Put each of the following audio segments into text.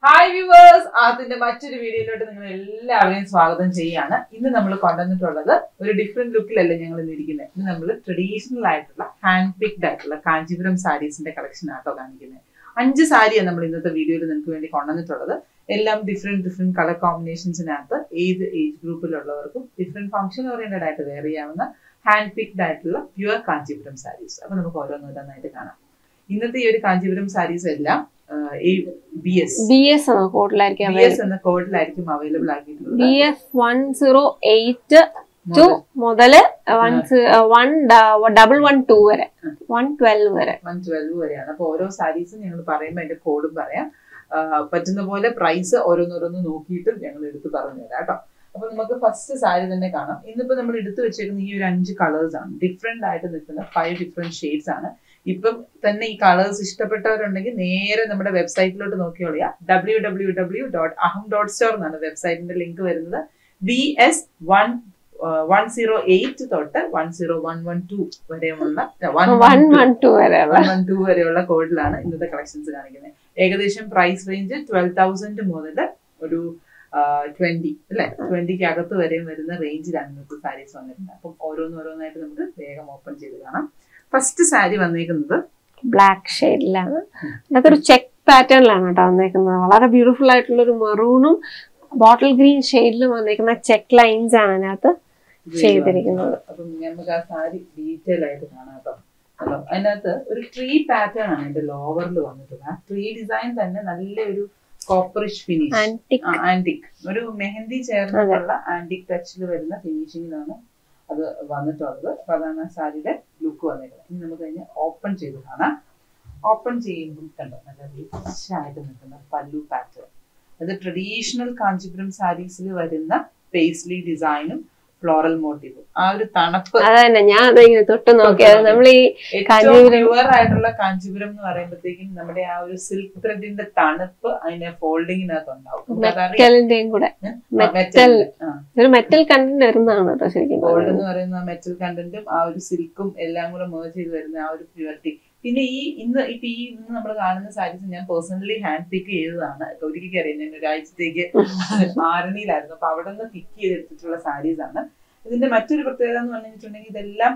Hi viewers അതിന്റെ മറ്റൊരു വീഡിയോയിലോട്ട് നിങ്ങൾ എല്ലാവരെയും സ്വാഗതം ചെയ്യാണ് ഇന്ന് നമ്മൾ കൊണ്ടുവന്നിട്ടുള്ളത് ഒരു ഡിഫറെന്റ് ലുക്കിലല്ല ഞങ്ങൾ ഇന്ന് ഇരിക്കുന്നത് ഇന്ന് നമ്മൾ ട്രഡീഷണൽ ആയിട്ടുള്ള ഹാൻഡ് പിക്ഡ് ആയിട്ടുള്ള കാഞ്ചീപുരം സാരീസിന്റെ കളക്ഷൻ ആട്ടോ കാണിക്കുന്നത് അഞ്ച് സാരിയാണ് നമ്മൾ ഇന്നത്തെ വീഡിയോയിൽ നിങ്ങൾക്ക് വേണ്ടി കൊണ്ടുവന്നിട്ടുള്ളത് എല്ലാം ഡിഫറെന്റ് ഡിഫറെന്റ് കളർ കോമ്പിനേഷൻസിനകത്ത് ഏത് ഏജ് ഗ്രൂപ്പിലുള്ളവർക്കും ഡിഫറെന്റ് ഫംഗ്ഷൻ ഓറിയന്റഡ് ആയിട്ട് വെയർ ചെയ്യാവുന്ന ഹാൻഡ് പിക്ഡ് ആയിട്ടുള്ള പ്യുവർ കാഞ്ചീപുരം സാരീസ് അപ്പൊ നമുക്ക് ഓരോന്നോരോന്നായിട്ട് കാണാം ഇന്നത്തെ ഈ ഒരു കാഞ്ചീപുരം സാരീസ് എല്ലാം ബി എസ് ബി എസ് എന്ന കോഡിലായിരിക്കും ബി എസ് എന്ന കോഡിലായിരിക്കും അവൈലബിൾ ആക്കിയിട്ടുള്ളത് B F one zero eight two മുതല് one one double one two വരെ വൺ ട്വൽവ് വരെ വൺ ട്വൽവ് വരെയാണ് അപ്പൊ ഓരോ സാരീസും ഞങ്ങൾ പറയുമ്പോൾ അതിന്റെ കോഡും പറയാം ആ, പറ്റുന്ന പോലെ പ്രൈസ് ഓരോന്നോരോന്ന് നോക്കിയിട്ടും ഞങ്ങൾ എടുത്ത് പറഞ്ഞു തരാം കേട്ടോ അപ്പൊ നമുക്ക് ഫസ്റ്റ് സാരി തന്നെ കാണാം ഇന്നിപ്പോ നമ്മൾ എടുത്തു വെച്ചേക്കുന്ന ഈ ഒരു അഞ്ച് കളേഴ്സ് ആണ് ഡിഫറെന്റ് ആയിട്ട് നിൽക്കുന്ന ഫൈവ് ഡിഫറെന്റ് ഷെയ്ഡ്സ് ആണ് ഇപ്പം തന്നെ ഈ കളേഴ്സ് ഇഷ്ടപ്പെട്ടവരുണ്ടെങ്കിൽ നേരെ നമ്മുടെ വെബ്സൈറ്റിലോട്ട് നോക്കിയോളിയാ W W W dot Aham dot store എന്നാണ് വെബ്സൈറ്റിന്റെ ലിങ്ക് വരുന്നത് B S one one zero eight തൊട്ട് one zero one one two വരെയുള്ള വൺ വൺ ടു വരെയുള്ള വൺ വൺ ടു വരെയുള്ള കോഡിലാണ് ഇന്നത്തെ കളക്ഷൻസ് കാണിക്കുന്നത് ഏകദേശം പ്രൈസ് റേഞ്ച് ട്വൽവ് തൗസൻഡ് മുതൽ ഒരു ട്വന്റി അല്ലെ ട്വന്റിക്ക് അകത്ത് വരെയും വരുന്ന റേഞ്ചിലാണ് ഇന്നത്തെ സാരീസ് വന്നിട്ടുണ്ട് അപ്പം ഓരോന്നോരോന്നായിട്ട് നമുക്ക് വേഗം ഓപ്പൺ ചെയ്ത് കാണാം ഫസ്റ്റ് സാരി വന്നേക്കുന്നത് ബ്ലാക്ക് ഷെയ്ഡിലാണ് അതൊരു ചെക്ക് പാറ്റേണിലാണ് കേട്ടോ വന്നേക്കുന്നത് വളരെ ബ്യൂട്ടിഫുൾ ആയിട്ടുള്ള ഒരു മെറൂണും ബോട്ടിൽ ഗ്രീൻ ഷെയ്ഡിലും വന്നേക്കുന്ന ചെക്ക് ലൈൻസ് ആണ് അതിനകത്ത് ചെയ്തിരിക്കുന്നത്. അപ്പം നമുക്ക് ആ സാരി ഡീറ്റെയിൽ ആയിട്ട് കാണാം കേട്ടോ കണ്ടോ? അതിനകത്ത് ഒരു ട്രീ പാറ്റേൺ ആണ് ഇതിന്റെ ലോവറിൽ വന്നിട്ടുള്ളത് ആ ട്രീ ഡിസൈൻ തന്നെ നല്ലൊരു കോപ്പറിഷ് ഫിനിഷ് ആന്റിക് ആന്റിക് ഒരു മെഹന്തി ചേർന്നിട്ടുള്ള ആന്റിക് ടച്ചിൽ വരുന്ന ഫിനിഷിങ്ങിലാണ് അത് വന്നിട്ടുള്ളത് അപ്പൊ അതാണ് ആ സാരിയുടെ ലുക്ക് വന്നിട്ടുള്ളത് ഇനി നമുക്ക് അതിനെ ഓപ്പൺ ചെയ്ത് കാണാം ഓപ്പൺ ചെയ്യുമ്പോൾ കണ്ടോ നല്ല റിച്ച് ആയിട്ട് നിൽക്കുന്ന പല്ലു പാറ്റേൺ അത് ട്രഡീഷണൽ കാഞ്ചീപുരം സാരീസിൽ വരുന്ന പേസ്ലി ഡിസൈനും ഫ്ലോറൽ മോട്ടീവും ആ ഒരു തണുപ്പ് അത് തന്നെ ഞാൻ അതിങ്ങനെ തൊട്ട് നോക്കിയത് നമ്മൾ ഈ ഏറ്റവും കാഞ്ചീപുരം- പ്യുവർ ആയിട്ടുള്ള കാഞ്ചീപുരം എന്ന് പറയുമ്പോഴത്തേക്കും നമ്മുടെ ആ ഒരു സിൽക്ക് ത്രെഡിന്റെ തണുപ്പ് അതിന്റെ ഫോൾഡിങ്ങിനകത്ത് ഉണ്ടാവും നമുക്കതറിയാം. മെറ്റലിന്റെയും കൂടെ ആ, മെറ്റൽ മെറ്റൽ ആ ഒരു മെറ്റൽ കണ്ടന്റ് വരുന്നതാണ് കേട്ടോ ശരിക്കും ഗോൾഡ് പറഞ്ഞാൽ. എന്ന് പറയുന്ന മെറ്റൽ കണ്ടന്റും ആ ഒരു സിൽക്കും എല്ലാം കൂടെ മേർജ് ചെയ്ത് വരുന്ന ആ ഒരു പ്യൂരിറ്റി പിന്നെ ഈ ഇന്ന് ഇപ്പൊ ഈ ഇന്ന് നമ്മൾ കാണുന്ന സാരീസ് ഞാൻ പേഴ്സണലി ഹാൻഡ് പിക്ക് ചെയ്തതാണ് ഒരിക്കലും അറിയാം ഞാൻ ഒരാഴ്ചത്തേക്ക് ആരണിയിലായിരുന്നു അപ്പൊ അവിടെ നിന്ന് പിക്ക് ചെയ്തെടുത്തിട്ടുള്ള സാരീസ് ആണ് ഇതിന്റെ മറ്റൊരു പ്രത്യേകത എന്ന് പറഞ്ഞിട്ടുണ്ടെങ്കിൽ ഇതെല്ലാം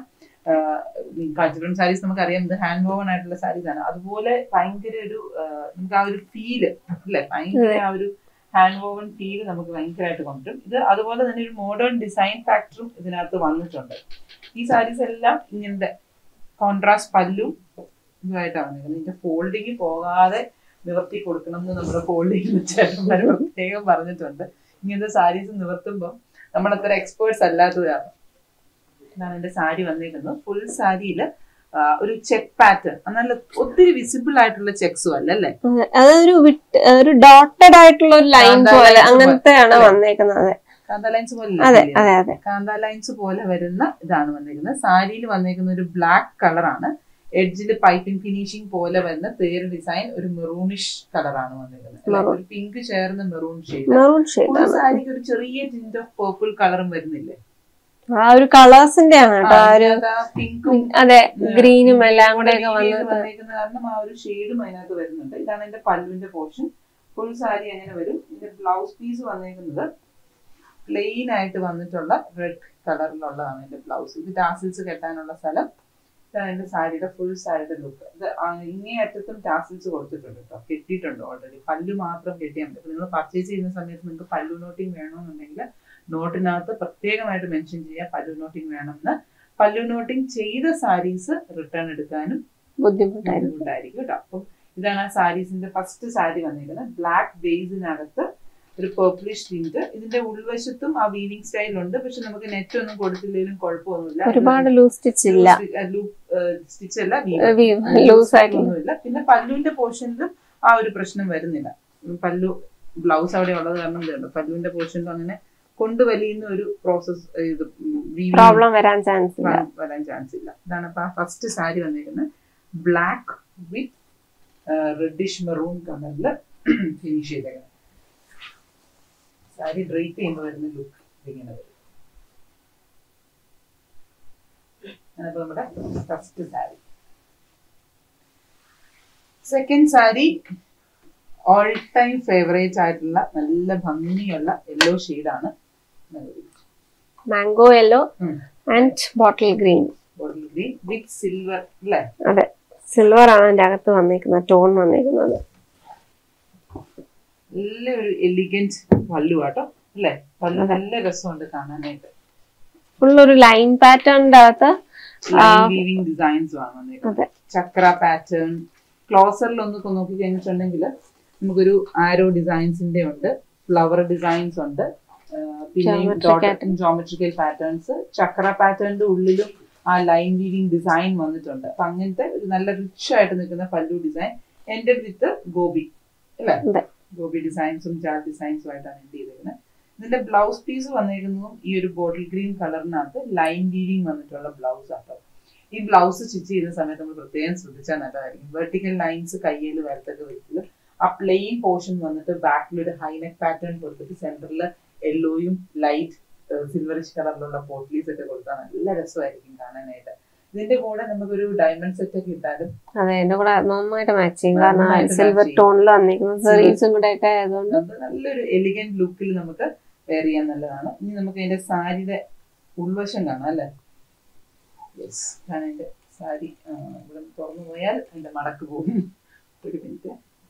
കാഞ്ചീപുരം സാരീസ് നമുക്കറിയാം ഇത് ഹാൻഡ് വോവൺ ആയിട്ടുള്ള സാരീസ് ആണ് അതുപോലെ ഭയങ്കര ഒരു ആ, നമുക്ക് ആ ഒരു ഫീല് അല്ലെ ഭയങ്കര ആ ഒരു ഹാൻഡ് വോവൺ ഫീൽ നമുക്ക് ഭയങ്കരമായിട്ട് കൊണ്ടുവരും ഇത് അതുപോലെ തന്നെ ഒരു മോഡേൺ ഡിസൈൻ ഫാക്ടറും ഇതിനകത്ത് വന്നിട്ടുണ്ട് ഈ സാരീസ് എല്ലാം ഇങ്ങനത്തെ കോൺട്രാസ്റ്റ് പല്ലും ഇതുമായിട്ടാണ് വന്നിരിക്കുന്നത് ഇതിന്റെ ഫോൾഡിങ് പോകാതെ നിവർത്തി കൊടുക്കണം എന്ന് നമ്മുടെ ഫോൾഡിങ് ചേട്ടന്മാർ പ്രത്യേകം പറഞ്ഞിട്ടുണ്ട് ഇങ്ങനത്തെ സാരീസ് നിവർത്തുമ്പോൾ നമ്മൾ അത്ര എക്സ്പേർട്സ് അല്ലാത്തതാണ് ഇതാണ് എന്റെ സാരി വന്നിരിക്കുന്നത് ഫുൾ സാരിയിൽ ഒരു ചെക്ക് പാറ്റേൺ നല്ല ഒത്തിരി വിസിബിൾ ആയിട്ടുള്ള ചെക്സും അല്ല അല്ലേ അതെ, അതൊരു വിട്ട് ഒരു ഡോട്ടഡ് ആയിട്ടുള്ള ഒരു ലൈൻ കാന്താ പോലെ lines പോലെ. അങ്ങനത്തെയാണ് അല്ലേ? വന്നേക്കുന്നത് കാന്താ ലൈൻസ് പോലെ അതെ ഇല്ലേ? അതെ അതെ കാന്താ ലൈൻസ് പോലെ വരുന്ന ഇതാണ് വന്നിരിക്കുന്നത് സാരിയിൽ വന്നിരിക്കുന്ന ഒരു ബ്ലാക്ക് കളറാണ് എഡ്ജിൽ പൈപ്പിംഗ് ഫിനിഷിംഗ് പോലെ വരുന്ന തേര് ഡിസൈൻ ഒരു മെറൂണിഷ് കളറാണ് വന്നിരിക്കുന്നത് അല്ലേ? Maroon. ഒരു പിങ്ക് ചേർന്ന മെറൂൺ ഷെയ്ഡ് മെറൂൺ ഷെയ്ഡ് ആണ് സാരിക്ക് ഒരു ചെറിയ ടിന്റ് ഓഫ് പേർപ്പിൾ കളറും വരുന്നില്ലേ ആ ഒരു കളേഴ്സിന്റെ ആണ് കേട്ടോ ആ ഒരു പിങ്കും അതെ ഗ്രീനും എല്ലാം കൂടെ ഒക്കെ വന്നിട്ട് വന്നേക്കുന്ന കാരണം ആ ഒരു ഷെയ്ഡും അതിനകത്ത് വരുന്നുണ്ട് ഇതാണ് എന്റെ പല്ലുവിന്റെ പോർഷൻ ഫുൾ സാരി അങ്ങനെ വരും ഇതിന്റെ ബ്ലൗസ് പീസ് വന്നേക്കുന്നത് പ്ലെയിൻ ആയിട്ട് വന്നിട്ടുള്ള റെഡ് കളറിലുള്ളതാണ് എന്റെ ബ്ലൗസ് ഇത് ടാസിൽസ് കെട്ടാനുള്ള സ്ഥലം ഇതാണ് എന്റെ സാരിയുടെ ഫുൾ സാരിയുടെ ലുക്ക് ഇത് ആ ഇങ്ങേ അറ്റത്തും ടാസിൽസ് കൊടുത്തിട്ടുണ്ട് കേട്ടോ കെട്ടിയിട്ടുണ്ട് ഓൾറെഡി പല്ലു മാത്രം കെട്ടിയാൽ മതി നിങ്ങൾ പർച്ചേസ് ചെയ്യുന്ന സമയത്ത് നിങ്ങൾക്ക് പല്ലു നോട്ടിങ് വേണമെന്നുണ്ടെങ്കിൽ നോട്ടിനകത്ത് പ്രത്യേകമായിട്ട് മെൻഷൻ ചെയ്യാം പല്ലു നോട്ടിങ് വേണമെന്ന് പല്ലു നോട്ടിങ് ചെയ്ത സാരീസ് റിട്ടേൺ എടുക്കാനും ബുദ്ധിമുട്ടായിരുന്നു ബുദ്ധിമുട്ടായിരിക്കും കേട്ടോ അപ്പം ഇതാണ് ആ സാരീസിന്റെ ഫസ്റ്റ് സാരി വന്നിരിക്കുന്നത് ബ്ലാക്ക് ബേസിനകത്ത് ഒരു പേർപ്പിളിഷ് ടിന്റ് ഇതിന്റെ ഉൾവശത്തും ആ വീവിംഗ് സ്റ്റൈൽ ഉണ്ട് പക്ഷെ നമുക്ക് നെറ്റ് ഒന്നും കൊടുത്തില്ലെങ്കിലും കുഴപ്പമൊന്നുമില്ല ഒരുപാട് ലൂസ് സ്റ്റിച്ച് ഇല്ല സ്റ്റിച്ച് അല്ല ലൂസ് ആയിട്ട് ഒന്നുമില്ല പിന്നെ പല്ലുവിന്റെ പോർഷനിലും ആ ഒരു പ്രശ്നം വരുന്നില്ല ഉം പല്ലു ബ്ലൗസ് അവിടെ ഉള്ളത് കാരണം ഇതുണ്ട് പല്ലുവിന്റെ പോർഷനിലും അങ്ങനെ കൊണ്ടുവലിയുന്ന ഒരു പ്രോസസ് ഇത് weaving പ്രോബ്ലം വരാൻ ചാൻസ് ഇല്ല വരാൻ- വരാൻ ചാൻസ് ഇല്ല ഇതാണ് അപ്പൊ ഫസ്റ്റ് സാരി വന്നിരിക്കുന്നത് ബ്ലാക്ക് വിത്ത് റെഡിഷ് മെറൂൺ കളറിൽ ഫിനിഷ് ചെയ്തേക്കുന്നത് സാരി ഡ്രേപ്പ് ചെയ്യുമ്പോൾ വരുന്ന ലുക്ക് ഇങ്ങനെ വരും അപ്പൊ നമ്മുടെ first sari second sari all time favourite ആയിട്ടുള്ള നല്ല ഭംഗിയുള്ള യെല്ലോ ഷെയ്ഡാണ് mango yellow and bottle green bottle green with silver അല്ലേ അതെ സിൽവർ ആണ് അതിന്റെ അകത്ത് വന്നിരിക്കുന്നത് ടോൺ വന്നിരിക്കുന്നത് നല്ല ഒരു എലിഗന്റ് പല്ലു ആട്ടോ അല്ലേ പല്ലു നല്ല രസമുണ്ട് കാണാനായിട്ട് ഫുൾ ഒരു ലൈൻ പാറ്റേണിന്റെ അകത്ത് വീവിംഗ് ഡിസൈൻസ് ആണ് വന്നേക്കുന്നത് അതെ ചക്ര പാറ്റേൺ ക്ലോസറിൽ ഒന്ന് നോക്കി കഴിഞ്ഞിട്ടുണ്ടെങ്കിൽ നമുക്കൊരു ആരോ ഡിസൈൻസിന്റെ ഉണ്ട് ഫ്ലവർ ഡിസൈൻസ് ഉണ്ട് Geometric ജോമെട്രിക്കൽ പാറ്റേൺസ് ചക്ര പാറ്റേണിന്റെ ഉള്ളിലും ആ ലൈൻ വീവിംഗ് ഡിസൈൻ വന്നിട്ടുണ്ട് അപ്പൊ അങ്ങനത്തെ ഒരു നല്ല റിച്ച് ആയിട്ട് നിൽക്കുന്ന പല്ലു ഡിസൈൻ എന്റെ വിത്ത് ഗോപി അല്ലേ അതെ ഗോപി ഡിസൈൻസും ജാർ ഡിസൈൻസും ആയിട്ടാണ് എൻഡ് ചെയ്തേക്കുന്നത് ഇതിന്റെ ബ്ലൗസ് പീസ് വന്നിരിക്കുന്നതും ഈ ഒരു ബോട്ടിൽ ഗ്രീൻ കളറിനകത്ത് ലൈൻ വീവിംഗ് വന്നിട്ടുള്ള ബ്ലൗസ് ആട്ടോ ഈ ബ്ലൗസ് സ്റ്റിച്ച് ചെയ്യുന്ന സമയത്ത് നമ്മൾ പ്രത്യേകം ശ്രദ്ധിച്ചാൽ നല്ലതായിരിക്കും വെർട്ടിക്കൽ ലൈൻസ് കയ്യിൽ വരത്തൊക്കെ വെച്ചിട്ട് ആ പ്ലെയിൻ പോർഷൻ വന്നിട്ട് ബാക്കിൽ ഒരു ഹൈനെക്ക് പാറ്റേൺ കൊടുത്തിട്ട് സെന്ററിൽ യെല്ലോയും ലൈറ്റ് സിൽവറിഷ് കളറിലുള്ള പോട്ട്ലീസ് ഒക്കെ കൊടുത്താൽ നല്ല രസമായിരിക്കും കാണാനായിട്ട് ഇതിന്റെ കൂടെ നമുക്കൊരു ഡയമണ്ട് സെറ്റ് ഒക്കെ ഇട്ടാലും അതെ എന്റെ കൂടെ നന്നായിട്ട് മാച്ച് ചെയ്യും കാരണം നന്നായിട്ട് സിൽവർ match ചെയ്യും. ടോണിൽ വന്നിരിക്കുന്നത് സെറീസും കൂടെ ഒക്കെ ആയതുകൊണ്ട് അത് നല്ലൊരു എലിഗന്റ് ലുക്കിൽ നമുക്ക് വെയർ ചെയ്യാൻ നല്ലതാണ് ഇനി നമുക്ക് അതിന്റെ സാരിയുടെ ഉൾവശം കാണാം അല്ലേ യെസ് ഞാൻ അതിന്റെ സാരി ആ, ഇവിടെ തുറന്നു പോയാൽ അതിന്റെ മടക്ക് പോകും ഒരു മിനിറ്റ്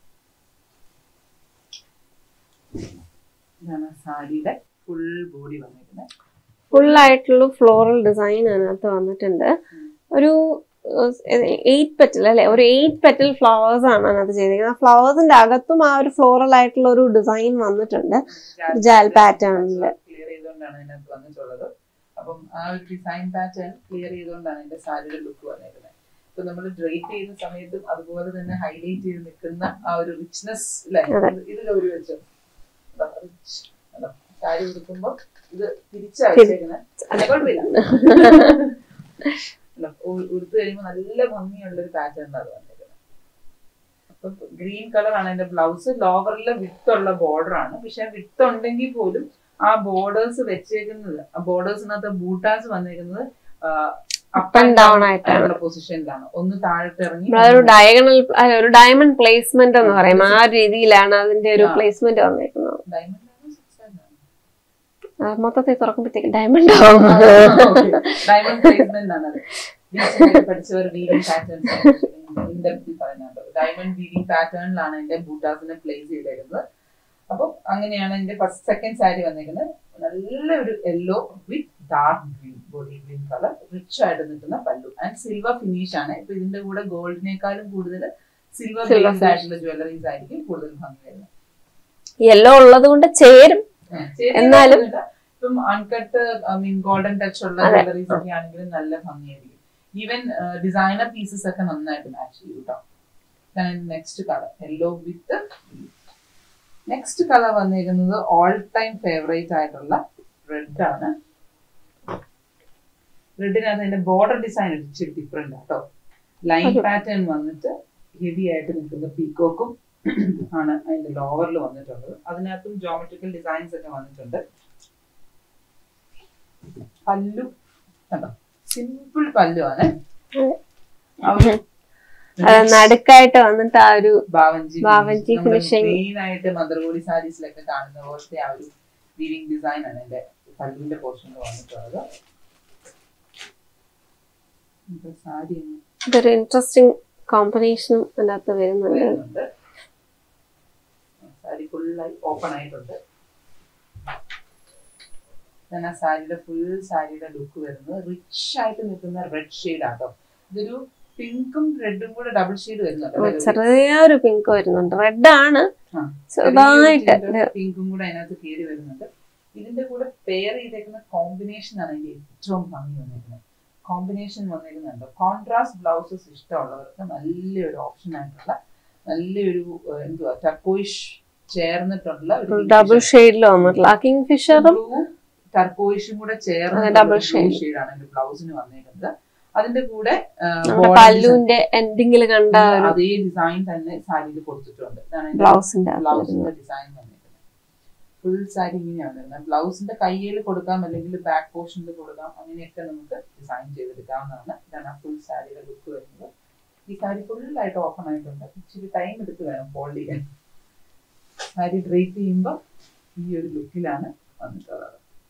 ഇതാണ് സാരിയുടെ ഫുൾ ബോഡി വന്നിരിക്കുന്നത് ഫുൾ ആയിട്ടുള്ള ഫ്ലോറൽ ഡിസൈൻ അതിനകത്ത് വന്നിട്ടുണ്ട് ഒരു എയ്റ്റ് പെറ്റൽ അല്ലെ ഒരു എയ്റ്റ് പെറ്റൽ ഫ്ലവേഴ്സ് ആണ് അതിനകത്ത് ചെയ്തിരിക്കുന്നത് ഫ്ലവേഴ്സിന്റെ അകത്തും ആ ഒരു ഫ്ലോറൽ ആയിട്ടുള്ള ഒരു ഡിസൈൻ വന്നിട്ടുണ്ട് ജാൽ പാറ്റേണില് ക്ലിയർ ചെയ്തുകൊണ്ടാണ് ഇതിനകത്ത് വന്നിട്ടുള്ളത് അപ്പം ആ ഒരു ഡിസൈൻ പാറ്റേൺ ക്ലിയർ ചെയ്തുകൊണ്ടാണ് എന്റെ സാരിയുടെ ലുക്ക് വന്നിരുന്നത് ഇപ്പൊ നമ്മൾ ഡ്രേപ്പ് ചെയ്യുന്ന സമയത്തും അതുപോലെ തന്നെ ഹൈലൈറ്റ് ചെയ്ത് നിൽക്കുന്ന ആ ഒരു റിച്ച്നെസ് അല്ലെ അതെ. ഇത് ഗൗരി വെച്ചോ അതാ, rich. അതാ, സാരി ഉടുക്കുമ്പോ ഇത് തിരിച്ചാ വെച്ചേക്കുന്നത് അല്ല, കുഴപ്പമില്ല അല്ല, ഉ- ഉടുത്ത് കഴിയുമ്പോൾ നല്ല ഭംഗിയുള്ള ഒരു പാറ്റേണിലാണ് വന്നിരിക്കുന്നത് അപ്പൊ ഗ്രീൻ കളർ ആണ് എന്റെ ബ്ലൗസ് ലോവറിലെ വിത്ത് ഉള്ള ബോർഡർ ആണ് പക്ഷെ വിത്ത് ഉണ്ടെങ്കിൽ പോലും ആ ബോർഡേഴ്സ് വെച്ചേക്കുന്നത് ആ ബോർഡേഴ്സിനകത്ത് ബൂട്ടാസ് വന്നിരിക്കുന്നത് Up and down ആയിട്ടാണ്. പൊസിഷനിലാണ് ഒന്ന് താഴോട്ട് ഇറങ്ങി ഒരു ഡയഗണൽ ഒരു ഡയമണ്ട് പ്ലേസ്മെന്റ് എന്ന് പറയും ആ ഒരു രീതിയിലാണ് അതിന്റെ ഒരു പ്ലേസ്മെന്റ് വന്നിരിക്കുന്നത് ഡയമണ്ട് ആ, മൊത്തത്തിൽ തുറക്കുമ്പോഴത്തേക്ക് ഡയമണ്ട് ആവും ഡയമണ്ട് പ്ലേസ്മെന്റ് ആണ് അത് ബീച്ചിലൊക്കെ പഠിച്ചവർ വീവിംഗ് പാറ്റേൺസ് പറയുന്നുണ്ട് ഡയമണ്ട് വീവിംഗ് പാറ്റേണിലാണ് എന്റെ ബൂട്ടാസിനെ പ്ലേസ് ചെയ്തേക്കുന്നത് അപ്പം അങ്ങനെയാണ് എന്റെ ഫസ്റ്റ് സെക്കൻഡ് സാരി വന്നേക്കുന്നത് നല്ല ഒരു yellow with dark green body green colour rich ആയിട്ട് നിൽക്കുന്ന പല്ലു ആൻഡ് സിൽവർ ഫിനിഷ് ആണ് ഇപ്പൊ ഇതിന്റെ കൂടെ ഗോൾഡിനേക്കാളും കൂടുതൽ സിൽവർ Silver ബേസ്ഡ് finish. ആയിട്ടുള്ള ജ്വല്ലറീസ് ആയിരിക്കും കൂടുതൽ ഭംഗി വരുന്നത് യെല്ലോ ഉള്ളത് കൊണ്ട് ചേരും എന്നാലും- ഇപ്പം uncut I mean golden touch ഉള്ള അതെ. ജ്വല്ലറീസ് ഒക്കെ ആണെങ്കിലും നല്ല ഭംഗിയായിരിക്കും ഈവൻ ഡിസൈനർ പീസസ് ഒക്കെ നന്നായിട്ട് മാച്ച് ചെയ്യും കേട്ടോ next colour yellow with next colour വന്നിരിക്കുന്നത് ഓൾ ടൈം ഫേവറേറ്റ് ആയിട്ടുള്ള റെഡ് ആണ് റെഡിനകത്ത് അതിന്റെ ബോർഡർ ഡിസൈൻ ഇച്ചിരി ഡിഫറെന്റ് ആട്ടോ ലൈൻ അതെ. പാറ്റേൺ വന്നിട്ട് ഹെവി ആയിട്ട് നിൽക്കുന്ന പീക്കോക്കും ആണ് അതിന്റെ ലോവറിൽ വന്നിട്ടുള്ളത് അതിനകത്തും ജോമെട്രിക്കൽ ഡിസൈൻസ് ഒക്കെ വന്നിട്ടുണ്ട് പല്ലു കണ്ടോ സിമ്പിൾ പല്ലു ആണ് ആ ഒരു അത് നടുക്കായിട്ട് വന്നിട്ട് ആ ഒരു ബാവഞ്ചി ബാവഞ്ചി finishing. മെയിൻ ആയിട്ട് മദർഗോഡി സാരീസിലൊക്കെ കാണുന്ന പോലത്തെ ആ ഒരു വീവിംഗ് ഡിസൈൻ ആണ് എന്റെ പല്ലുവിന്റെ പോർഷനിൽ വന്നിട്ടുള്ളത് ഇപ്പൊ സാരി ഒന്ന് ഇതൊരു ഇൻട്രസ്റ്റിംഗ് കോമ്പിനേഷനും അതിനകത്ത് വരുന്നുണ്ട് വരുന്നുണ്ട് സാരി ഫുള്ളായി ഓപ്പൺ ആയിട്ടുണ്ട് ഞാൻ ആ സാരിയുടെ ഫുൾ സാരിയുടെ ലുക്ക് വരുന്നത് റിച്ച് ആയിട്ട് നിൽക്കുന്ന റെഡ് ഷെയ്ഡ് ആട്ടോ ഇതൊരു പിങ്കും റെഡും കൂടെ ഡബിൾ ഷെയ്ഡ് വരുന്നുണ്ട് അല്ലേ? ചെറിയൊരു പിങ്ക് വരുന്നുണ്ട് റെഡ് ആണ് ആ. ചെറുതായിട്ട് ചെറിയൊരു പിങ്കും കൂടെ അതിനകത്ത് കയറി വരുന്നുണ്ട് ഇതിന്റെ കൂടെ പെയർ ചെയ്തേക്കുന്ന കോമ്പിനേഷൻ ആണ് ഇതിന്റെ ഏറ്റവും ഭംഗി വന്നിരിക്കുന്നത് കോമ്പിനേഷൻ വന്നിരിക്കുന്നുണ്ട് കോൺട്രാസ്റ്റ് ബ്ലൗസസ് ഇഷ്ടമുള്ളവർക്ക് നല്ലൊരു ഓപ്ഷൻ ആയിട്ടുള്ള നല്ലൊരു ഏഹ്, എന്തുവാ ടർക്കോയിഷ് ചേർന്നിട്ടുള്ള ഒരു ഡബിൾ ഷെയ്ഡിൽ വന്നിട്ടുള്ള ആ കിങ് ഫിഷറും ടർക്കോയിഷും കൂടെ ചേർന്ന് double shade. ഷെയ്ഡാണ് എന്റെ ബ്ലൗസിന് വന്നിരിക്കുന്നത് അതിന്റെ കൂടെ ഏഹ്, നമ്മുടെ body പല്ലുവിന്റെ എൻഡിങ്ങിൽ കണ്ട design- ഒരു അതേ ഡിസൈൻ തന്നെ സാരിയിൽ കൊടുത്തിട്ടുണ്ട് ഇതാണ് എന്റെ ബ്ലൗസിന്റെ അകത്ത് ബ്ലൗസിന്റെ വരുന്നത്. ഡിസൈൻ വന്നിരിക്കുന്നത് ഫുൾ സാരി ഇങ്ങനെയാണ് വരുന്നത് ബ്ലൗസിന്റെ കയ്യിൽ കൊടുക്കാം അല്ലെങ്കിൽ ബാക്ക് പോർഷനിൽ കൊടുക്കാം അങ്ങനെയൊക്കെ നമുക്ക് ഡിസൈൻ ചെയ്തെടുക്കാവുന്നതാണ് ഇതാണ് ആ ഫുൾ സാരിയുടെ ലുക്ക് വരുന്നത് ഈ സാരി ഫുള്ളായിട്ട് ഓപ്പൺ ആയിട്ടുണ്ട് ഇച്ചിരി ടൈം എടുത്ത് വേണം ഫോൾഡ് ചെയ്യാൻ സാരി ഡ്രേപ്പ് ചെയ്യുമ്പോൾ ഈ ഒരു ലുക്കിലാണ് വന്നിട്ടുള്ളത്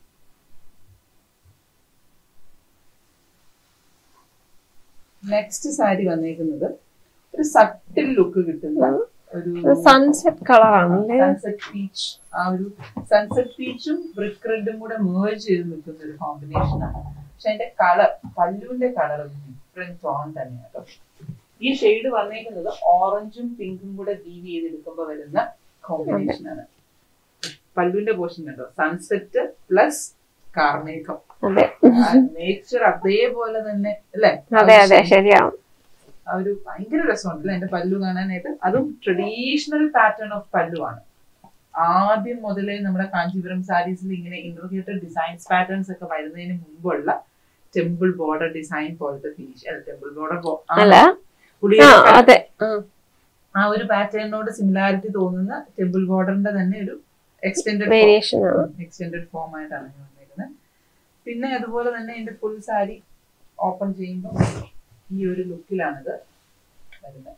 നെക്സ്റ്റ് സാരി വന്നേക്കുന്നത് ഒരു സട്ടിൽ ലുക്ക് കിട്ടുന്ന ഒരു സൺസെറ്റ് കളറാണല്ലേ സൺസെറ്റ് പീച്ച് ആ ഒരു സൺസെറ്റ് പീച്ചും ബ്രിക്ക് റെഡും കൂടെ മേർജ് ചെയ്ത് നിൽക്കുന്ന ഒരു കോമ്പിനേഷൻ ആണ് പക്ഷെ അതിന്റെ കളർ പല്ലുവിന്റെ കളർ ഡിഫറെന്റ് ടോൺ തന്നെയാണ് കേട്ടോ ഈ ഷെയ്ഡ് വന്നേക്കുന്നത് ഓറഞ്ചും പിങ്കും കൂടെ വീവ് ചെയ്തെടുക്കുമ്പോൾ വരുന്ന കോമ്പിനേഷൻ ആണ് പല്ലുവിന്റെ പോർഷൻ കണ്ടോ സൺസെറ്റ് പ്ലസ് കാർമേഘം അതെ നേച്ചർ അതേപോലെ തന്നെ അല്ലേ അതെ അതെ ശരിയാണ് ആ ഒരു ഭയങ്കര രസമുണ്ടല്ലേ എന്റെ പല്ലു കാണാനായിട്ട് അതും ട്രഡീഷണൽ പാറ്റേൺ ഓഫ് പല്ലുവാണ് ആദ്യം മുതലേ നമ്മുടെ കാഞ്ചീപുരം സാരീസിൽ ഇങ്ങനെ ഇന്റർഗ്രേറ്റഡ് ഡിസൈൻസ് പാറ്റേൺസ് ഒക്കെ വരുന്നതിന് മുമ്പുള്ള ടെമ്പിൾ ബോർഡർ ഡിസൈൻ പോലത്തെ ഫിനിഷ് അല്ല ടെമ്പിൾ ബോർഡർ അല്ല ആ അതെ ആ ആ ഒരു പാറ്റേണിനോട് സിമിലാരിറ്റി തോന്നുന്ന ടെമ്പിൾ ബോർഡറിന്റെ തന്നെ ഒരു എക്സ്റ്റെൻഡഡ് വേരിയേഷൻ ആണ് എക്സ്റ്റെൻഡഡ് ഫോം ആയിട്ടാണ് ഞാൻ വന്നേക്കുന്നത് പിന്നെ അതുപോലെ തന്നെ എന്റെ ഫുൾ സാരി ഓപ്പൺ ചെയ്യുമ്പോൾ ഈ ഒരു ലുക്കിലാണിത് വരുന്നത്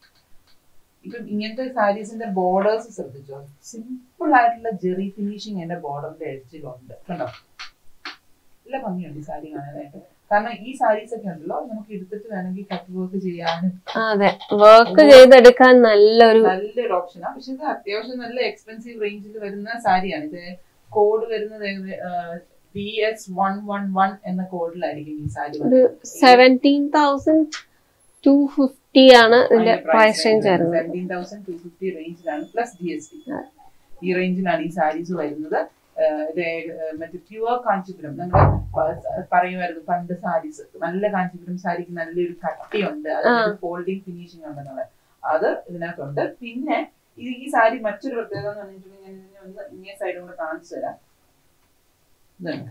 ഇപ്പം ഇങ്ങനത്തെ സാരീസിന്റെ ബോർഡേഴ്സ് ശ്രദ്ധിച്ചോ സിമ്പിൾ ആയിട്ടുള്ള ജെറി ഫിനിഷിങ് എന്റെ ബോർഡറിന്റെ എഡ്ജിലുണ്ട് കണ്ടോ നല്ല ഭംഗിയുണ്ട് ഈ സാരി കാണാനായിട്ട് കാരണം ഈ സാരീസ് ഒക്കെ ഉണ്ടല്ലോ നമുക്ക് എടുത്തിട്ട് വേണമെങ്കിൽ കട്ട് വർക്ക് ചെയ്യാനും ആ, അതെ വർക്ക് ചെയ്തെടുക്കാൻ നല്ലൊരു നല്ലൊരു ഓപ്ഷനാണ് പക്ഷെ ഇത് അത്യാവശ്യം നല്ല എക്സ്പെൻസീവ് റേഞ്ചിൽ വരുന്ന സാരിയാണ് ഇത് കോഡ് വരുന്നത് B S one one one എന്ന കോഡിലായിരിക്കും ഈ സാരി ഒരു സെവൻറ്റീൻ തൗസൻഡ് ടു ഫിഫ്റ്റി ആണ് ഇതിന്റെ പ്രൈസ് റേഞ്ച് വരുന്നത് സെവൻറ്റീൻ തൗസൻഡ് ടു ഫിഫ്റ്റി റേഞ്ചിലാണ് പ്ലസ് ജി എസ് ടി ഈ റേഞ്ചിലാണ് ഈ സാരീസ് വരുന്നത് ആഹ് ഇത് ഏക- മറ്റേ പ്യുവർ കാഞ്ചീപുരം നമ്മൾ പറയുമായിരുന്നു പണ്ട് സാരീസ് നല്ല കാഞ്ചീപുരം സാരിക്ക് നല്ലൊരു കട്ടിയുണ്ട് ഫോൾഡിങ് ഫിനിഷിംഗ് ഉണ്ടെന്നുള്ളത് അത് ഇതിനകത്തുണ്ട് പിന്നെ ഇത് ഈ സാരി മറ്റൊരു പ്രത്യേകത എന്ന് പറഞ്ഞിട്ടുണ്ടെങ്കിൽ ഞാൻ ഇതിനെ ഒന്ന് ഇങ്ങേ സൈഡും കൂടെ കാണിച്ചു തരാം ഇതുണ്ട്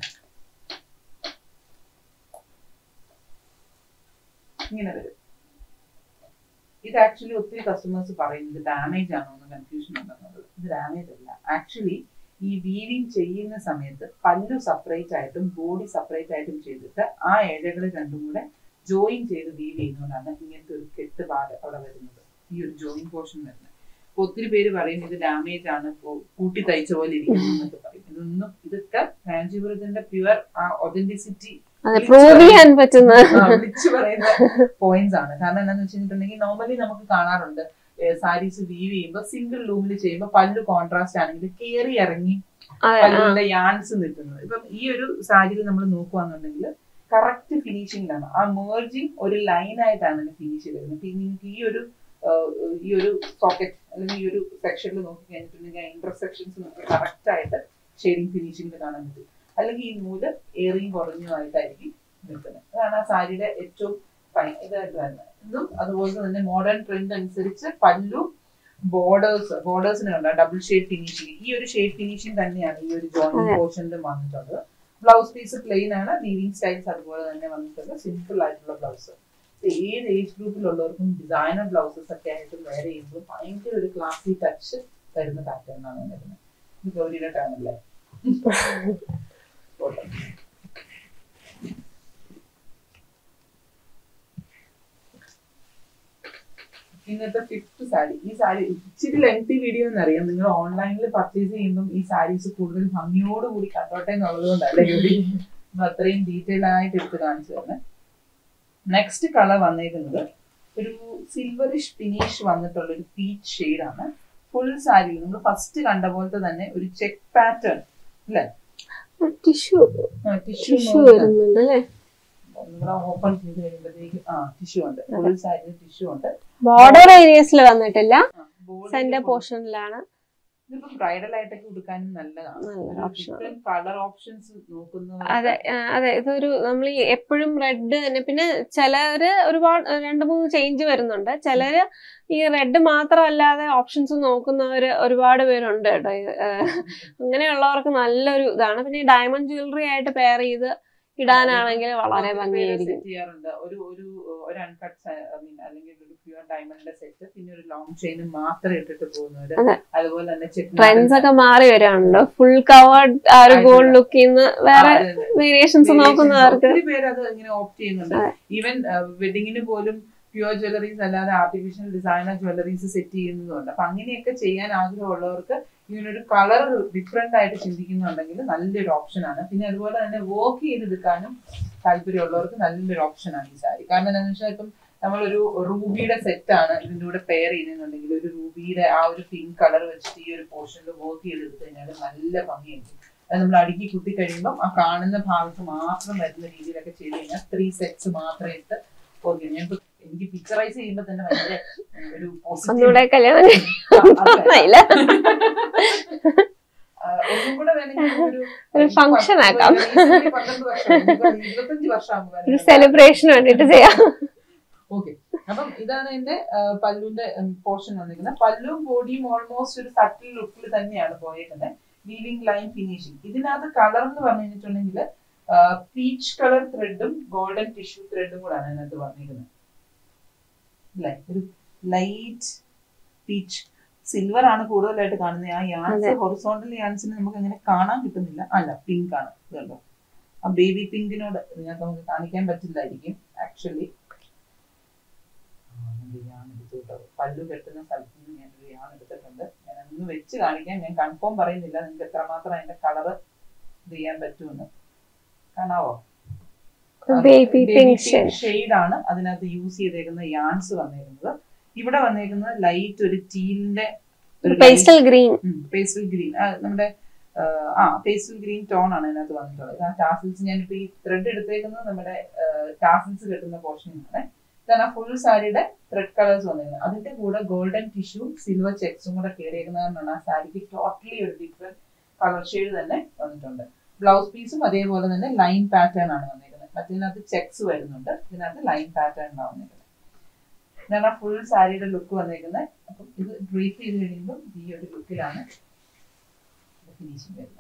ഇങ്ങനെ വരും ഇത് ആക്ച്വലി ഒത്തിരി കസ്റ്റമേഴ്സ് പറയും ഇത് ഡാമേജ് ആണോ എന്ന് കൺഫ്യൂഷൻ ഉണ്ടെന്നുള്ളത് ഇത് ഡാമേജ് അല്ല ആക്ച്വലി ഈ വീവിങ് ചെയ്യുന്ന സമയത്ത് പല്ലു സെപ്പറേറ്റ് ആയിട്ടും ബോഡി സെപ്പറേറ്റ് ആയിട്ടും ചെയ്തിട്ട് ആ ഇഴകൾ രണ്ടും കൂടെ ജോയിൻ ചെയ്ത് വീവ് ചെയ്യുന്നതുകൊണ്ടാണ് ഇങ്ങനത്തെ ഒരു കെട്ട് പാട് അവിടെ വരുന്നത് ഈ ഒരു ജോയിൻ പോർഷൻ വരുന്നത് അപ്പൊ ഒത്തിരി പേര് പറയും ഇത് ഡാമേജ് ആണ് ഇപ്പോ കൂട്ടി തയ്ച്ച പോലെ ഇരിക്കുന്നു എന്നൊക്കെ പറയും ഇതൊന്നും ഇതൊക്കെ കാഞ്ചീപുരത്തിന്റെ പ്യുവർ ആ ഒതന്റിസിറ്റി അതെ പ്രൂവ് ചെയ്യാൻ പറ്റുന്ന വിളിച്ചു പറയുന്ന പോയിന്റ്സ് ആണ് കാരണം എന്താന്ന് വെച്ചിട്ടുണ്ടെങ്കിൽ നോർമലി നമുക്ക് കാണാറുണ്ട് സാരീസ് വീവ് ചെയ്യുമ്പോൾ സിംഗിൾ ലൂമിൽ ചെയ്യുമ്പോൾ പല്ല് കോൺട്രാസ്റ്റ് ആണെങ്കിൽ കയറി ഇറങ്ങി അതെ ആ പല്ലിന്റെ യാൻസ് നിൽക്കുന്നത് ഇപ്പം ഈ ഒരു സാരിയിൽ നമ്മൾ നോക്കുകയാണെന്നുണ്ടെങ്കിൽ കറക്റ്റ് ഫിനിഷിംഗിലാണ് ആ മേർജിങ് ഒരു ലൈൻ ആയിട്ടാണ് ഫിനിഷ് വരുന്നത് പിന്നെ നിങ്ങൾക്ക് ഈ ഒരു ആ, ഈ ഒരു സോക്കറ്റ് അല്ലെങ്കിൽ ഈ ഒരു സെക്ഷനിൽ നോക്കി കഴിഞ്ഞിട്ടുണ്ടെങ്കിൽ ഇന്റർസെക്ഷൻസ് നമുക്ക് കറക്റ്റ് ആയിട്ട് ഷെയ്ഡിങ് ഫിനിഷിംഗിൽ കാണാൻ പറ്റും അല്ലെങ്കിൽ ഈ നൂല് ഏറിയും കുറഞ്ഞുമായിട്ടായിരിക്കും നിൽക്കുന്നത് അതാണ് ആ സാരിയുടെ ഏറ്റവും ഫൈ- ഇതായിട്ട് വരുന്നത് ഇതും അതുപോലെ തന്നെ മോഡേൺ ട്രെൻഡ് അനുസരിച്ച് പല്ലു ബോർഡേഴ്സ് ബോർഡേഴ്സിന് കണ്ട ഡബിൾ ഷെയ്ഡ് ഫിനിഷിംഗ് ഈ ഒരു ഷെയ്ഡ് ഫിനിഷിംഗ് തന്നെയാണ് ഈ ഒരു ജോയിന്റ് പോർഷനിലും വന്നിട്ടുള്ളത് ബ്ലൗസ് പീസ് പ്ലെയിൻ ആണ് വീവിംഗ് സ്റ്റൈൽസ് അതുപോലെ തന്നെ വന്നിട്ടുണ്ട് സിമ്പിൾ ആയിട്ടുള്ള ബ്ലൗസ് ഏത് ഏജ് ഗ്രൂപ്പിലുള്ളവർക്കും ഡിസൈനർ ബ്ലൗസസ് ഒക്കെ ആയിട്ട് വെയർ ചെയ്യുമ്പോൾ ഭയങ്കര ഒരു ക്ലാസി ടച്ച് വരുന്ന പാറ്റേൺ ആണ് വരുന്നത് ഇത് ഗൗരിയുടെ ടേണല്ലേ ഇന്നത്തെ ഫിഫ്ത്ത് സാരി ഈ സാരി ഇച്ചിരി ലെങ്തി വീഡിയോ എന്നറിയാം നിങ്ങൾ ഓൺലൈനിൽ പർച്ചേസ് ചെയ്യുമ്പോൾ ഈ സാരീസ് കൂടുതൽ ഭംഗിയോടുകൂടി കണ്ടോട്ടെ എന്നുള്ളത് കൊണ്ടല്ലേ ഗൗരി നമ്മൾ അത്രയും ഡീറ്റെയിൽ ആയിട്ട് എടുത്ത് കാണിച്ചു തന്നെ നെക്സ്റ്റ് കളർ വന്നേക്കുന്നത് ഒരു സിൽവറിഷ് ഫിനിഷ് വന്നിട്ടുള്ള ഒരു പീച്ച് ഷെയ്ഡ് ആണ് ഫുൾ സാരിയിൽ നമ്മൾ ഫസ്റ്റ് കണ്ട പോലത്തെ തന്നെ ഒരു ചെക്ക് പാറ്റേൺ അല്ലേ ടിഷ്യൂ ടിഷ്യൂ ടിഷ്യൂ വരുന്നുണ്ട് അല്ലേ ഓപ്പൺ ചെയ്ത് കഴിയുമ്പോഴത്തേക്കും ആ ടിഷ്യൂ ഉണ്ട് ഫുൾ സാരിയിൽ ടിഷ്യൂ ഉണ്ട് ബോർഡർ ഏരിയസിൽ വന്നിട്ടില്ല ആ, body സെന്റർ ല് പോർഷനിലാണ് ഇതിപ്പോ ബ്രൈഡൽ ആയിട്ടൊക്കെ ഉടുക്കാനും നല്ലതാണ് നല്ലൊരു option ആണ്. കളർ ഓപ്ഷൻസ് നോക്കുന്നത് അതെ ആ, അതെ ഇതൊരു നമ്മൾ എപ്പോഴും റെഡ് തന്നെ പിന്നെ ചിലര് ഒരുപാട് രണ്ട് മൂന്ന് ചേഞ്ച് വരുന്നുണ്ട് ചിലര് ഈ റെഡ് മാത്രമല്ലാതെ ഓപ്ഷൻസ് നോക്കുന്നവര് ഒരുപാട് പേരുണ്ട് കേട്ടോ ഇത്, ആ, അങ്ങനെയുള്ളവർക്ക് നല്ലൊരു ഇതാണ് പിന്നെ ഈ ഡയമണ്ട് ജ്വല്ലറി ആയിട്ട് പെയർ ചെയ്ത് ഇടാനാണെങ്കിൽ വളരെ ഭംഗിയായിരിക്കും സെറ്റ് ചെയ്യാറുണ്ട് ഒരു ഒരു ഒരു അൺകട്ട് ഐ മീൻ അല്ലെങ്കിൽ ഒരു പ്യൂർ ഡയമണ്ടിന്റെ സെറ്റ് പിന്നെ ഒരു ലോങ് ചെയിൻ മാത്രം ഇട്ടിട്ട് പോകുന്നവര് അതെ. അതുപോലെ തന്നെ ചെക്ക് ട്രെൻഡ്സ് ഒക്കെ മാറി വരാണല്ലോ ഫുൾ കവേർഡ് ആ ഒരു ഗോൾഡ് ലുക്കിൽ നിന്ന് വേറെ വേരിയേഷൻസ് നോക്കുന്നവർക്ക് ഒത്തിരി പേര് അത് ഇങ്ങനെ ഓപ്റ്റ് ചെയ്യുന്നുണ്ട് അതെ. ഈവൻ വെഡിങ്ങിന് പോലും പ്യുവർ ജ്വല്ലറീസ് അല്ലാതെ ആർട്ടിഫിഷ്യൽ ഡിസൈനർ ജ്വല്ലറീസ് സെറ്റ് ചെയ്യുന്നതുണ്ട് അപ്പൊ അങ്ങനെയൊക്കെ ചെയ്യാൻ ആഗ്രഹമുള്ളവർക്ക് ഇങ്ങനൊരു കളർ ഡിഫറെന്റ് ആയിട്ട് ചിന്തിക്കുന്നുണ്ടെങ്കിൽ നല്ലൊരു ഓപ്ഷനാണ് പിന്നെ അതുപോലെ തന്നെ വർക്ക് ചെയ്തെടുക്കാനും താല്പര്യമുള്ളവർക്ക് നല്ലൊരു ഓപ്ഷനാണ് ഈ സാരി കാരണം എന്താണെന്ന് വെച്ചാൽ ഇപ്പം നമ്മളൊരു റൂബിയുടെ സെറ്റ് ആണ് ഇതിന്റെ കൂടെ പെയർ ചെയ്യുന്നുണ്ടെങ്കിൽ ഒരു റൂബിയുടെ ആ ഒരു പിങ്ക് കളർ വെച്ചിട്ട് ഈ ഒരു പോർഷനിൽ വർക്ക് ചെയ്തെടുത്തു കഴിഞ്ഞാൽ നല്ല ഭംഗിയായിരിക്കും അത് നമ്മൾ അടുക്കി കുത്തി കഴിയുമ്പോൾ ആ കാണുന്ന ഭാഗത്ത് മാത്രം വരുന്ന രീതിയിലൊക്കെ ചെയ്ത് കഴിഞ്ഞാൽ ത്രീ സെറ്റ്സ് മാത്രം ഇട്ട് വർക്ക് ചെയ്യും ഞാൻ ഇപ്പൊ എനിക്ക് പിക്ചറൈസ് ചെയ്യുമ്പോൾ തന്നെ ഭയങ്കര ഏഹ്, ഒരു പോസിറ്റീവ് ഒന്നുകൂടെ കല്യാണം തോന്നായില്ല ഒന്നും കൂടെ വേണമെങ്കിൽ ഒരു ഒരു function ആക്കാം. recently പന്ത്രണ്ട് വർഷം ഇനിയിപ്പോ ഇരുപത്തഞ്ച് വർഷം ഒരു സെലിബ്രേഷൻ വേണ്ടിട്ട് ചെയ്യാം ഓക്കെ അപ്പം ഇതാണ് എന്റെ ആ, പല്ലുവിന്റെ പോർഷൻ വന്നിരിക്കുന്നത് പല്ലും ബോഡിയും ഓൾമോസ്റ്റ് ഒരു സട്ടിൽ ലുക്കിൽ തന്നെയാണ് പോയേക്കുന്നത് വീവിംഗ് ലൈൻ ഫിനിഷിംഗ് ഇതിനകത്ത് കളർ എന്ന് പറഞ്ഞു കഴിഞ്ഞിട്ടുണ്ടെങ്കിൽ പീച്ച് കളർ ത്രെഡും ഗോൾഡൻ ടിഷ്യൂ ത്രെഡും കൂടാണ് അതിനകത്ത് വന്നിരിക്കുന്നത് അല്ലേ ഒരു ലൈറ്റ് പീച്ച് സിൽവർ ആണ് കൂടുതലായിട്ട് കാണുന്നത് ആ യാൻസ് അതെ. ഹൊറിസോണ്ടൽ യാൻസിന് നമുക്ക് അങ്ങനെ കാണാൻ കിട്ടുന്നില്ല അല്ല പിങ്ക് ആണ് ഇതുണ്ടോ ആ ബേബി പിങ്കിനോട് ഇതിനകത്ത് നമുക്ക് കാണിക്കാൻ പറ്റില്ലായിരിക്കും ആക്ച്വലി പല്ലു കെട്ടുന്ന സ്ഥലത്ത് നിന്ന് ഞാനൊരു യാൺ എടുത്തിട്ടുണ്ട് ഞാൻ അന്ന് വെച്ച് കാണിക്കാൻ ഞാൻ കൺഫേം പറയുന്നില്ല നിങ്ങൾക്ക് എത്രമാത്രം അതിന്റെ കളർ ഇത് ചെയ്യാൻ പറ്റുമെന്ന് കാണാവോ ബേബി പിങ്ക് ഷെയ്ഡ് ഷെയ്ഡ് ആണ് അതിനകത്ത് യൂസ് ചെയ്തേക്കുന്ന യാൺസ് വന്നേക്കുന്നത് ഇവിടെ വന്നേക്കുന്നത് ലൈറ്റ് ഒരു ടീലിന്റെ പേസ്റ്റൽ ഗ്രീൻ പേസ്റ്റൽ ഗ്രീൻ നമ്മുടെ ആ, ആ പേസ്റ്റൽ ഗ്രീൻ ടോൺ ആണ് ഇതിനകത്ത് വന്നിട്ടുള്ളത് ആ ടാസിൽസ് ഞാനിപ്പോ ഈ ത്രെഡ് എടുത്തേക്കുന്നത് നമ്മുടെ ടാസിൽസ് കെട്ടുന്ന പോർഷനാണ് ഇതാണ് ആ ഫുൾ സാരിയുടെ ത്രെഡ് കളേഴ്സ് വന്നിരുന്നത് അതിന്റെ കൂടെ ഗോൾഡൻ ടിഷ്യൂ സിൽവർ ചെക്സും കൂടെ കയറിയിരിക്കുന്നതാണ് ആ സാരിക്ക് ടോട്ടലി ഒരു ഡിഫറെന്റ് കളർ ഷെയ്ഡ് തന്നെ വന്നിട്ടുണ്ട് ബ്ലൗസ് പീസും അതേപോലെ തന്നെ ലൈൻ പാറ്റേൺ ആണ് വന്നിരിക്കുന്നത് മറ്റതിനകത്ത് ചെക്സ് വരുന്നുണ്ട് ഇതിനകത്ത് ലൈൻ പാറ്റേൺ ആണ് വന്നിരിക്കുന്നത് ഇതാണ് ഫുൾ സാരിയുടെ ലുക്ക് വന്നിരിക്കുന്നത് അപ്പം ഇത് ബ്രീഫ് ചെയ്ത് കഴിയുമ്പോൾ ഈ ഒരു ലുക്കിലാണ് ഫിനിഷിംഗ് വരുന്നത്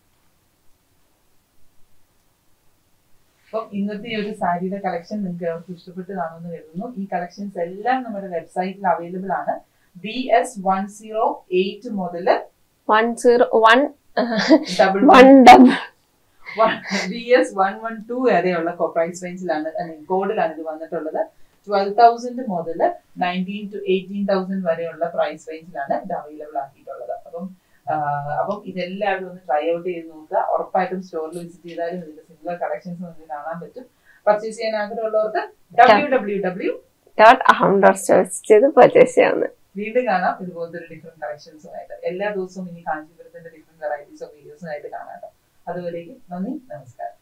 അപ്പം ഇന്നത്തെ ഈ ഒരു സാരിയുടെ കളക്ഷൻ നിങ്ങൾക്ക് അവർക്ക് ഇഷ്ടപ്പെട്ട് കാണുമെന്ന് കരുതുന്നു ഈ കളക്ഷൻസ് എല്ലാം നമ്മുടെ വെബ്സൈറ്റിൽ അവൈലബിൾ ആണ് B S one zero eight മുതൽ one zero one double one double B S one one two വരെയുള്ള പ്രൈസ് റേഞ്ചിലാണ് കോഡിലാണ് ഇത് വന്നിട്ടുള്ളത് ട്വൽവ് തൗസൻഡ് മുതൽ നയൻറ്റീൻ ടു എയ്റ്റീൻ തൗസൻഡ് വരെയുള്ള പ്രൈസ് റേഞ്ചിലാണ് ഇത് അവൈലബിൾ ആക്കിയിട്ടുള്ളത് അപ്പം ആ, അപ്പം ഇതെല്ലാവരും ഒന്ന് ട്രൈ ഔട്ട് ചെയ്ത് നോക്കുക ഉറപ്പായിട്ടും സ്റ്റോറിൽ വിസിറ്റ് ചെയ്താലും ഇതിന്റെ സിമിലർ കളക്ഷൻസ് നമുക്ക് കാണാൻ പറ്റും പർച്ചേസ് ചെയ്യാൻ ആഗ്രഹമുള്ളവർക്ക് ഡബ്ല്യൂ ഡബ്ല്യൂ ഡബ്ല്യൂ ഡോട്ട് അഹംഡർ സ്റ്റോഴ്സ് ചെയ്ത് പർച്ചേസ് ചെയ്യാവുന്നത് വീണ്ടും കാണാം ഇതുപോലത്തെ ഒരു ഡിഫറെന്റ് കളക്ഷൻസുമായിട്ട് എല്ലാ ദിവസവും ഇനി കാഞ്ചീപുരത്തിന്റെ ഡിഫറെന്റ് വെറൈറ്റീസ് ഓഫ് വീഡിയോസുമായിട്ട് കാണാം കേട്ടോ അതുവരേക്കും നന്ദി നമസ്കാരം